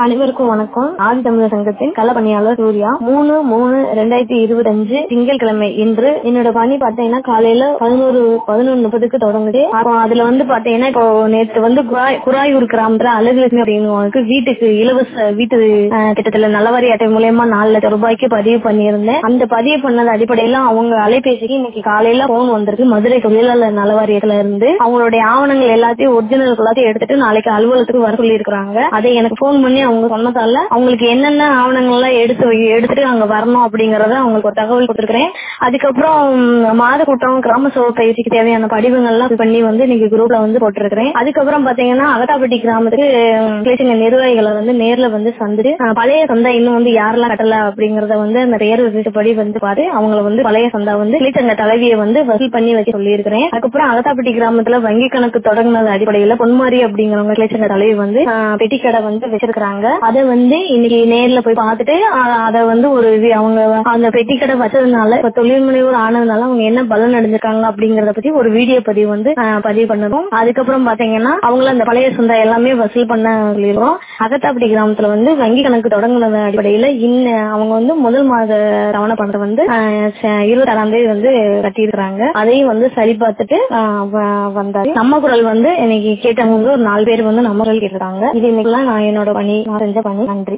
அனைவருக்கும் வணக்கம் ஆதி தமிழர் சங்கத்தின் கள பணியாளர் சூர்யா மூணு மூணு ரெண்டாயிரத்தி இருபத்தஞ்சு திங்கட்கிழமை இன்று என்னோட பணி பாத்தீங்கன்னா காலையில பதினோரு பதினொன்று முப்பதுக்கு தொடங்குது அப்போ அதுல வந்து பாத்தீங்கன்னா இப்போ நேற்று வந்து குராய் குராயூர் கிராமத்துல அழகுலட்சுமி அப்படின்னு வீட்டுக்கு இலவச வீட்டு அஹ், திட்டத்துல நலவாரி அட்டை மூலயமா நாலு லட்சம் ரூபாய்க்கு பதிவு பண்ணியிருந்தேன் அந்த பதிவு பண்ணது அடிப்படையில அவங்க அலைபேசிக்கு இன்னைக்கு காலையில போன் வந்திருக்கு மதுரை தொழிலாளர் நலவாரியத்துல இருந்து அவங்களுடைய ஆவணங்கள் எல்லாத்தையும் ஒரிஜினல் எல்லாத்தையும் எடுத்துட்டு நாளைக்கு அலுவலகத்துக்கு வர சொல்லி இருக்காங்க அதை எனக்கு போன் பண்ணி அவங்க சொன்னதால அவங்களுக்கு என்னென்ன ஆவணங்கள் எல்லாம் எடுத்து வை- எடுத்துட்டு அங்க வரணும் அப்படிங்கறத அவங்களுக்கு ஒரு தகவல் கொடுத்துருக்கேன் அதுக்கப்புறம் ம், மாத கூட்டம் கிராம சபை பயிற்சிக்கு தேவையான படிவங்கள் எல்லாம் பண்ணி வந்து இன்னைக்கு குரூப்ல வந்து போட்டிருக்கிறேன் அதுக்கப்புறம் பாத்தீங்கன்னா அகதாப்பட்டி கிராமத்துக்கு ம், கிளேசிங்க நிர்வாகிகளை வந்து நேர்ல வந்து சந்திச்சு அஹ், பழைய சந்தா இன்னும் வந்து யாரெல்லாம் கட்டல அப்படிங்கறத வந்து அந்த பெயர் படி வந்து பாத்து அவங்கள வந்து பழைய சந்தா வந்து கிளீச்சங்க தலைவியை வந்து வசூல் பண்ணி வச்சு சொல்லியிருக்கிறேன் அதுக்கப்புறம் அகதாப்பட்டி கிராமத்துல வங்கி கணக்கு தொடங்கினது அடிப்படையில பொன்மாரி அப்படிங்கிறவங்க கிளேச்சங்க தலைவி வந்து அஹ், பெட்டி கடை வந்து வச்சிருக்காங்க அதை வந்து இன்னைக்கு நேர்ல போய் பார்த்துட்டு அஹ், அதை வந்து ஒரு இது- அவங்க அந்த பெட்டி கடை வச்சதுனால இப்ப தொழில் முனைவோர் ஆனதுனால அவங்க என்ன பலன் அடைஞ்சிருக்காங்க அப்படிங்கறத பத்தி ஒரு வீடியோ பதிவு வந்து அஹ், பதிவு பண்ணணும் அதுக்கப்புறம் பாத்தீங்கன்னா அவங்கள அந்த பழைய சந்தா எல்லாமே வசூல் பண்ண சொல்லிடுவோம் அகத்தாப்பட்டி கிராமத்துல வந்து வங்கி கணக்கு தொடங்குனது அடிப்படையில இன்ன அவங்க வந்து முதல் மாத தவணை பணத்தை வந்து இருபத்தி ஆறாம் தேதி வந்து கட்டியிருக்கிறாங்க அதையும் வந்து சரி பார்த்துட்டு அஹ், வ- வந்தாரு நம்ம குரல் வந்து இன்னைக்கு கேட்டவங்க வந்து ஒரு நாலு பேர் வந்து நம்ம குரல் கேட்டிருக்காங்க இது இன்னைக்கு நான் என்னோட பணி நான் செஞ்ச பணி நன்றி